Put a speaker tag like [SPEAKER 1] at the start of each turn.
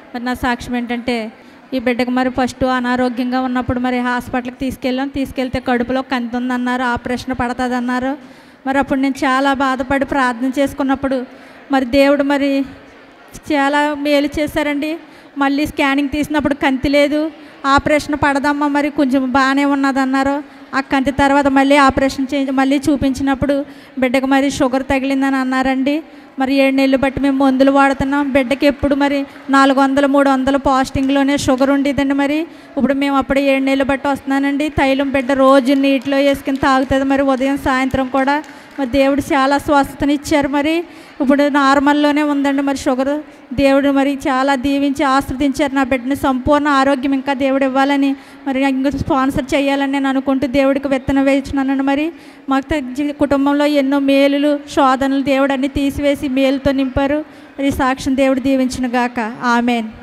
[SPEAKER 1] మరి నా సాక్ష్యం ఏంటంటే ఈ బిడ్డకు మరి ఫస్ట్ అనారోగ్యంగా ఉన్నప్పుడు మరి హాస్పిటల్కి తీసుకెళ్ళాం తీసుకెళ్తే కడుపులో కంతి ఉందన్నారు ఆపరేషన్ పడుతుంది అన్నారు మరి అప్పుడు నేను చాలా బాధపడి ప్రార్థన చేసుకున్నప్పుడు మరి దేవుడు మరి చాలా మేలు చేశారండి మళ్ళీ స్కానింగ్ తీసినప్పుడు కంతి లేదు ఆపరేషన్ పడదమ్మా మరి కొంచెం బాగానే ఉన్నదన్నారు ఆ కంతి తర్వాత మళ్ళీ ఆపరేషన్ చేయించి మళ్ళీ చూపించినప్పుడు బిడ్డకు మరి షుగర్ తగిలిందని అన్నారండి మరి ఏడు నెలలు బట్టి మేము మందులు వాడుతున్నాం బిడ్డకి ఎప్పుడు మరి నాలుగు వందలు మూడు వందలు పాస్టింగ్లోనే షుగర్ ఉండేదండి మరి ఇప్పుడు మేము అప్పుడు ఏడు నెలలు బట్టి వస్తున్నానండి తైలం బిడ్డ రోజు నీటిలో వేసుకుని తాగుతుంది మరి ఉదయం సాయంత్రం కూడా మరి దేవుడు చాలా స్వస్థతనిచ్చారు మరి ఇప్పుడు నార్మల్లోనే ఉందండి మరి షుగర్ దేవుడు మరి చాలా దీవించి ఆస్వాదించారు నా బిడ్డని సంపూర్ణ ఆరోగ్యం ఇంకా దేవుడు ఇవ్వాలని మరి ఇంకా స్పాన్సర్ చేయాలని నేను అనుకుంటూ దేవుడికి విత్తనం వేయించున్నాను మరి మాకు తగ్గి- కుటుంబంలో ఎన్నో మేలులు శోధనలు దేవుడు అన్ని తీసివేసి మేలుతో నింపారు మరి ఈ సాక్ష్యం దేవుడు దీవించిన గాక ఆమెన్